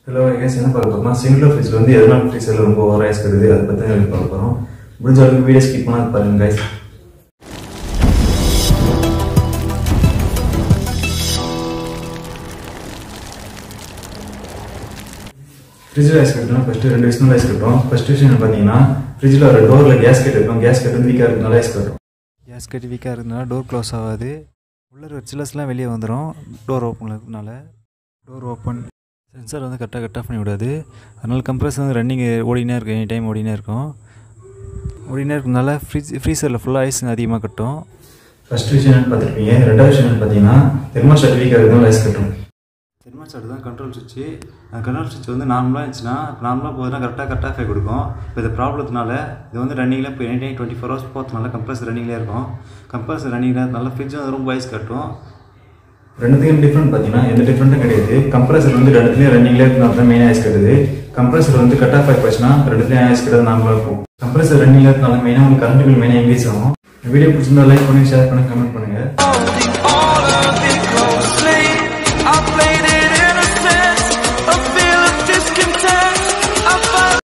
hello case என்ன பார்க்க போகிறோம்னா சிங்கிள் ஃப்ரிட்ஜில் வந்து எதனால் ஃப்ரீசரில் ரொம்ப ஓவர் ஐஸ் கட்டுது அதை பற்றி தான் பார்க்க போகிறோம் முடிஞ்ச அளவுக்கு வீடியோ ஸ்கிப் பண்ணாது பாருங்க கைஸ் ஃப்ரிட்ஜில் ஐஸ் கட்டணும் ஃபஸ்ட்டு ரெண்டு விஷயம் ஐஸ் கட்டுறோம் ஃபர்ஸ்ட் விஷயம் பார்த்தீங்கன்னா ஃப்ரிட்ஜில் ஒரு டோரில் கேஸ் கட் இருக்கும் கேஸ் கட் வந்து வீக்காக இருக்கனால ஐஸ் கட்டும் கேஸ் கட்டி வீக்காக இருந்ததுனால டோர் க்ளோஸ் ஆகாது உள்ள இருக்கிற சில்லர்ஸ்லாம் வெளியே வந்துடும் டோர் ஓப்பன் இருக்கனால டோர் ஓப்பன் சென்சார் வந்து கரெக்டாக கட் ஆஃப் பண்ணி விடாது அதனால் கம்ப்ரஸர் வந்து ரன்னிங் ஓடினே இருக்கும் எனி டைம் ஓடினே இருக்கும் ஓடினே இருக்கனால ஃப்ரிட்ஜ் ஃப்ரீசரில் ஃபுல்லாக ஐஸ் அதிகமாக கட்டும் ஃபர்ஸ்ட் விஷயம் என்னன்னு பார்த்துருப்பீங்க ரெண்டாவது விஷயம் என்னன்னு பார்த்தீங்கன்னா தெர்மோஸ்டாட் வீக்காக இருக்கனால ஐஸ் கட்டும் தெர்மாஸ்டாட் தான் கண்ட்ரோல் சுவிட்சு அந்த கண்ட்ரோல் சுவிட்ச் வந்து நார்மலாக இருந்துச்சுன்னா நார்மலாக போகுதுன்னா கரெக்டாக கட் ஆஃப் கொடுக்கும் இப்போ இந்த ப்ராப்ளத்தினால இது வந்து ரன்னிங்கில் இப்போ any time twenty four hours போகிறதுனால கம்ப்ரஸர் ரன்னிங்லேயே இருக்கும் கம்ப்ரஸர் ரன்னிங்கில் இருக்கனால ஃப்ரிட்ஜ் வந்து ரொம்ப ஐஸ் கட்டும் ரெண்டுத்துக்கும் டிஃப்ரெண்ட் பார்த்தீங்கன்னா எந்த டிஃப்ரெண்ட்டும் கிடையாது கம்ப்ரஸர் வந்து ரெண்டுத்துலேயும் ரன்னிங்லேயே இருக்கனால தான் மெயின் ஐஸ் கட்டுது கம்ப்ரஸர் வந்து கட் ஆஃப் ஆகி போச்சுன்னா ரெண்டுத்துலேயும் ஐஸ் கட்டுறது நார்மலாக இருக்கும் கம்ப்ரஸர் ரன்னிங்ல இருக்கனால மெயினாக உங்களுக்கு கரண்ட் பில் மெயினாக இன்க்ரீஸ் ஆகும் வீடியோ பிடிச்சிருந்தா லைக் பண்ணி ஷேர் பண்ணி கமெண்ட் பண்ணுங்கள்